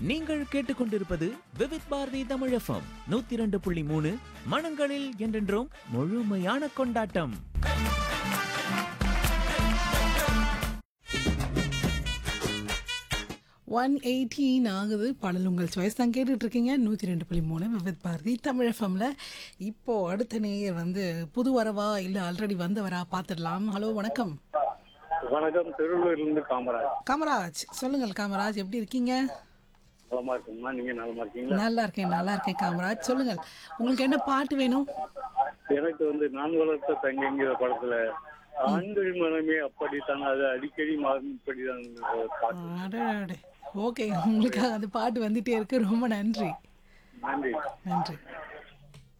நீங்கள் கேட்டுக்கொண்டிருப்பது விவித் பாரதி தமிழ் எஃப்எம் நூத்தி இரண்டு புள்ளி மூணு மனங்களில் என்றென்றும் முழுமையான கொண்டாட்டம் ஒன் எயிட்டீன் ஆகுது பாடல் உங்கள் சாய்ஸ் தான் கேட்டுட்டு இருக்கீங்க நூற்றி ரெண்டு புள்ளி மூணு விவித் பாரதி தமிழ் எஃப்எம்ல இப்போ அடுத்த நேயர் வந்து புது வரவா இல்லை ஆல்ரெடி வந்தவரா பார்த்துடலாம் ஹலோ வணக்கம் வணக்கம் திருவள்ளூர்லேருந்து காமராஜ் காமராஜ் சொல்லுங்கள் காமராஜ் எப்படி இருக்கீங்க நலமா இருக்குங்கம்மா நீங்க நலமா இருக்கீங்களா நல்லா இருக்கேன் நல்லா இருக்கேன் காமராஜ் சொல்லுங்கள் உங்களுக்கு என்ன பாட்டு வேணும் எனக்கு வந்து நான் வளர்த்த தங்கைங்கிற படத்துல ஆண்கள் மனமே அப்படித்தான் அது அடிக்கடி மாறும் இப்படிதான் ஒரு பாட்டு அடடே ஓகே உங்களுக்காக அந்த பாட்டு வந்துட்டே இருக்கு ரொம்ப நன்றி நன்றி நன்றி